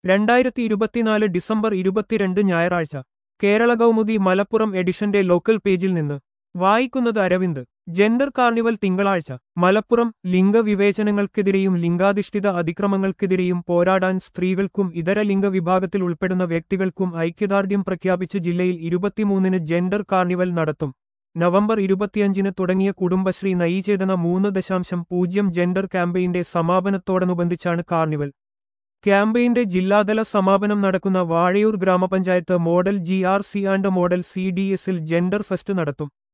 രണ്ടായിരത്തി ഇരുപത്തിനാല് ഡിസംബർ ഇരുപത്തിരണ്ട് ഞായറാഴ്ച കേരള കൗമുദി മലപ്പുറം എഡിഷന്റെ ലോക്കൽ പേജിൽ നിന്ന് വായിക്കുന്നത് അരവിന്ദ് ജെൻഡർ കാർണിവൽ തിങ്കളാഴ്ച മലപ്പുറം ലിംഗവിവേചനങ്ങൾക്കെതിരെയും ലിംഗാധിഷ്ഠിത അതിക്രമങ്ങൾക്കെതിരെയും പോരാടാൻ സ്ത്രീകൾക്കും ഇതര ലിംഗവിഭാഗത്തിൽ ഉൾപ്പെടുന്ന വ്യക്തികൾക്കും ഐക്യദാർഢ്യം പ്രഖ്യാപിച്ച് ജില്ലയിൽ ഇരുപത്തിമൂന്നിന് ജെൻഡർ കാർണിവൽ നടത്തും നവംബർ ഇരുപത്തിയഞ്ചിന് തുടങ്ങിയ കുടുംബശ്രീ നയീചേതന മൂന്ന് ദശാംശം പൂജ്യം ജെൻഡർ ക്യാമ്പയിന്റെ സമാപനത്തോടനുബന്ധിച്ചാണ് കാർണിവൽ ക്യാമ്പയിന്റെ ജില്ലാതല സമാപനം നടക്കുന്ന വാഴയൂർ ഗ്രാമപഞ്ചായത്ത് model G R C and model C D എസിൽ ജെൻഡർ ഫെസ്റ്റ് നടത്തും